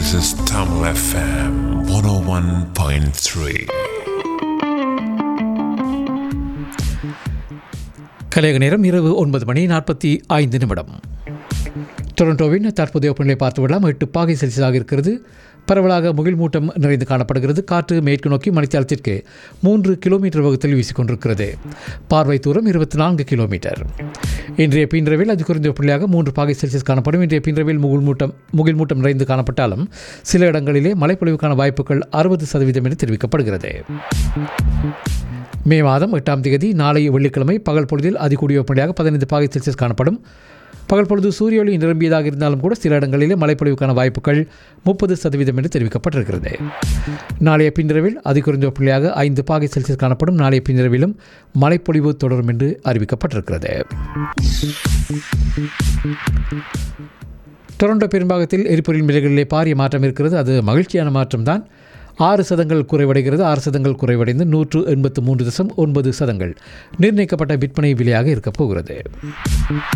This is Tamil FM 101.3. கலையக நேரம் இரவு ஒன்பது மணி நாற்பத்தி ஐந்து நிமிடம் டொரண்டோவின் தற்போதைய வெப்பநிலை பார்த்து விடலாம் எட்டு பாகை செல்சியஸாக இருக்கிறது பரவலாக முகில் மூட்டம் நிறைந்து காணப்படுகிறது காற்று மேற்கு நோக்கி மணித்தாளத்திற்கு மூன்று கிலோமீட்டர் வேகத்தில் வீசிக்கொண்டிருக்கிறது பார்வை தூரம் இருபத்தி நான்கு கிலோமீட்டர் இன்றைய பின்ரவில் அது குறைந்த வெப்பநிலையாக மூன்று பாகை செல்சியஸ் காணப்படும் இன்றைய பின்ரவில் முகில் மூட்டம் முகில் மூட்டம் நிறைந்து காணப்பட்டாலும் சில இடங்களிலே மழைப்பொழிவுக்கான வாய்ப்புகள் அறுபது சதவீதம் என தெரிவிக்கப்படுகிறது மே மாதம் எட்டாம் தேதி நாளை வெள்ளிக்கிழமை பகல் பொழுதில் அதிகூடிய வெப்பநிலையாக பதினைந்து பாகை செல்சியஸ் காணப்படும் பகல் பொழுது சூரிய ஒளி நிரம்பியதாக இருந்தாலும் கூட சில இடங்களிலே மழைப்பொழிவுக்கான வாய்ப்புகள் முப்பது சதவீதம் என்று தெரிவிக்கப்பட்டிருக்கிறது நாளைய பின்னிரவில் அதிகுறைந்த வெப்பநிலையாக ஐந்து பாகை செல்சியஸ் காணப்படும் நாளைய பின்னிரவிலும் மழைப்பொழிவு தொடரும் என்று அறிவிக்கப்பட்டிருக்கிறது டொரண்டோ பெரும்பாகத்தில் எரிபொருள் விலைகளிலே பாரிய மாற்றம் இருக்கிறது அது மகிழ்ச்சியான மாற்றம்தான் ஆறு சதங்கள் குறைவடைகிறது ஆறு சதங்கள் குறைவடைந்து நூற்று எண்பத்து மூன்று தசம் ஒன்பது சதங்கள் நிர்ணயிக்கப்பட்ட விற்பனை விலையாக இருக்கப் போகிறது